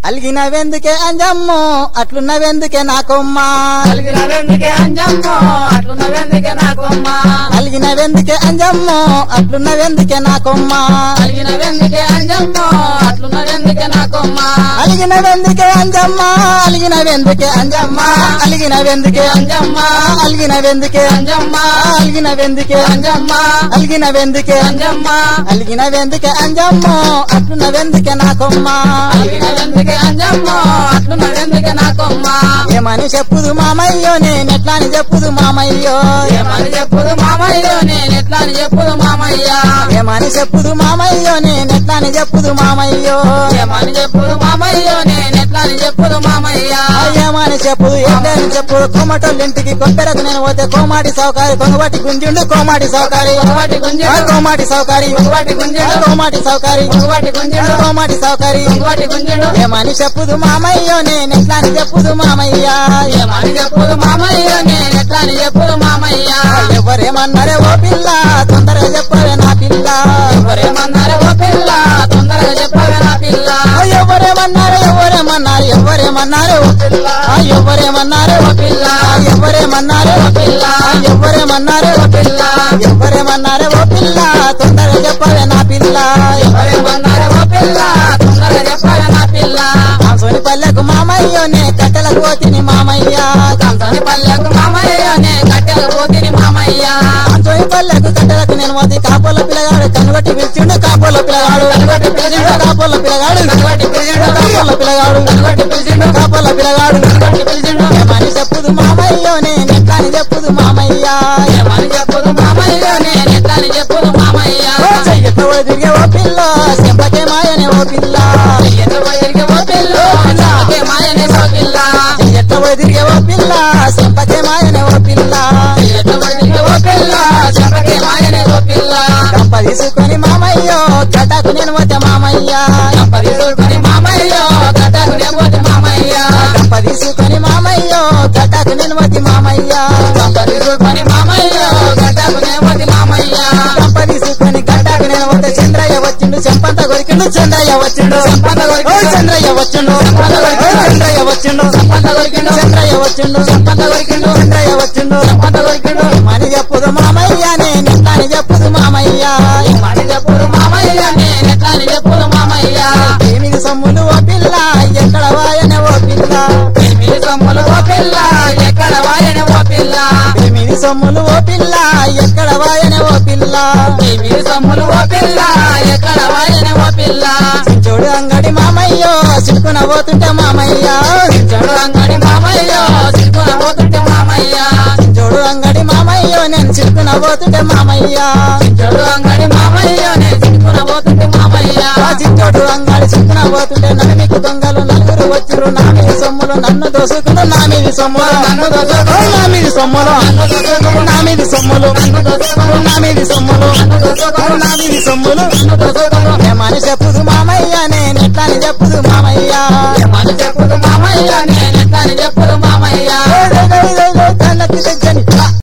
అలిగినవెందుకే అంజమ్ము అట్లున్నవెందుకే నాకొమ్మా కలిగినవెందుకే అంజమ్మో అట్లున్నవెందుకే నాకమ్మా అలిగినవెందుకే అంజమ్ము అట్లున్నవెందుకే నాకొమ్మా కలిగినవెందుకే అంజమ్మో అట్లున్నవెందుకే నాకమ్మా అలిగినవెందుకే అంజమ్మా అలిగినవెందుకే అంజమ్మా అలిగినవెందుకే అంజమ్మా అలిగినవెందుకే అంజమ్మా అలిగినవెందుకే అంజమ్మా అలిగినవెందుకే అంజమ్మా అలిగినవెందుకే అంజమ్మో అట్లున్నవెందుకే నాకొమ్మా కలిగినవెందుకే అంజమ్మో అట్లున్నవెందుకే నాకమ్మా ఏమని చెప్పుదు మామయ్యో నేనెట్లా అని చెప్పుదు మామయ్యో ఏమని చెప్పుదు మామయ్యో నేను ఎట్లా అని చెప్పుదు మామయ్య ఏమని చెప్పుదు మామయ్యో నేనెట్లా అని చెప్పుదు మామయ్యో ఏమని చెప్పుదు మామయ్యో నేను ఎట్లా అని చెప్పుదు మామయ్య ఏమని చెప్పుదు ఏంటని చెప్పుదు కోమటోళ్ళింటికి కొబ్బరకు నేను పోతే కోమాటి సౌకారి కొంగవాటి గుంజుండు కోమాటి సౌకారి ఒకవాటి ఆ గుంజుడు కోమాటి సౌకారి ఒకవాటి గుంజుడు కోమాటి సౌకారి ఒకవాటి గుంజుడు కోమాటి సౌకారి ఒకవాటి గుంజుడు ఏమని చెప్పుదు మామయ్యో నేనెట్లా అని చెప్పుదు మామయ్య ఏమని చెప్పుదు మామయ్య నేను ఎట్లా అని చెప్పుదు మామయ్య ఎవరేమన్నారే ఓ పిల్ల తొందరగా చెప్పవే నా పిల్ల ఎవరేమన్నారు ఓ పిల్ల తొందరగా చెప్పవే నా పిల్ల ఎవరేమన్నారు ఎవరేమన్నారు ఎవరేమన్నారు ఓ పిల్ల ఆ, ఎవరేమన్నారు ఓ పిల్ల ఆ, ఎవరేమన్నారు ఓ పిల్ల ఆ, ఎవరేమన్నారు ఓ పిల్ల ఎవరేమన్నారు ఓ పిల్ల తొందరగా చెప్పవే నా పిల్ల ఎవరేమన్నారు ఓ పిల్ల తొందరగా చెప్పవే నా పిల్ల సోని పల్లెకు మామయ్యో నే కట్టెలకు పోతిని మామయ్య కంసని పల్లెకు మామయ్య నే కట్టెలు పోతిని మామయ్య సోని పల్లెకు కట్టెలకు నేను పోతి కాపోల పిల్లగాడు కనుగొట్టి పిలిచిండు కాపోల పిల్లగాడు కనుగొట్టి పిలిచిండు. కాపోల పిల్లగాడు కనుగొట్టి పిలిచిండు. కాపోల పిల్లగాడు కనుగొట్టి పిలిచిండు. కాపోల పిల్లగాడు కనుగొట్టి పిలిచిండు. ఏమని చెప్పుదు మామయ్యో నేను ఎట్లా అని చెప్పుదు మామయ్య ఏమని చెప్పుదు మామయ్య నేను ఎట్లా అని చెప్పుదు మామయ్య చెయ్యతో తిరిగే ఓ పిల్ల చెంపకే మాయనే ఓ పిల్ల ఎట్ల పోయిరికి ఓ పిల్ల నాకే మాయనే సో పిల్ల చెయ్యతో తిరిగే ఓ పిల్ల చెంపకే మాయనే ఓ పిల్ల ఎట్ల పోయిరికి ఓ పిల్ల చెప్పకే మాయనే సో పిల్ల కంప తీసుకొని మామయ్యో గడ్డకు నేను పోతే మామయ్య పది చూడుకొని మామయ్య గడ్డకు పోతే మామయ్య కంప తీసుకొని మామయ్యో గడ్డకు నేను పోతే మామయ్య పది చూడుకొని మామయ్య గడ్డకు పోతే మామయ్య కంప తీసుకొని గడ్డకు నేను పోతే చంద్రయ్య వచ్చిండు చెంపంత కొరికిండు చంద్రయ్య వచ్చిండు చెంపంత కొరికిండు. ఓ చంద్రయ్య వచ్చిండు చెంపంత కొరికిండు. ఓ చంద్రయ్య వచ్చిండు పంత కొరికిండు చంద్రయ్య వచ్చిండు పంత కొరికిండు చంద్రయ్య వచ్చిండు పంత కొరికిండు మని చెప్పుదు మామయ్య నేను ఎట్లా అని చెప్పుదు మామయ్య మరి చెప్పుదు మామయ్య నేను ఎట్లా అని చెప్పుదు మామయ్య ఏమిది సొమ్ములు ఓ పిల్ల ఎక్కడ వాయనే ఓ పిల్ల మీ సొమ్ములు ఓ పిల్ల ఎక్కడ వాయని ఓ పిల్ల ఏమిది సొమ్ములు ఓ పిల్ల ఎక్కడ వాయనే ఓ పిల్ల మీ సొమ్ములు ఓ పిల్ల ఎక్కడ వాయని ఓ పిల్ల చించోడు అంగడి మామయ్యో చిలుకున పోతుంటే మామయ్య చెడు అంగడి మామయ్య సిగ్గున పోతుంటే మామయ్య చించోడు అంగడి మామయ్యో నేను చిలుకున పోతుంటే మామయ్య చెడు అంగడి మామయ్య నేను సిగ్గున పోతుంటే మామయ్య ఆ చించోడు అంగడి చిలుకున పోతుంటే నలుగురికి దొంగలు నలుగురు వచ్చిరు నా మీది సొమ్ములు నన్ను దోసుకుని నా మీది సొమ్ములు నన్ను దోసుకుని. ఓ నా మీది సొమ్ములు నన్ను దోసుకుని. నా మీది సొమ్ములు నన్ను దోసుకుని. నా మీది సొమ్ములు నన్ను దోసుకుని. నా మీది సొమ్ములు నన్ను దోసుకుని. ఏమని చెప్పుదు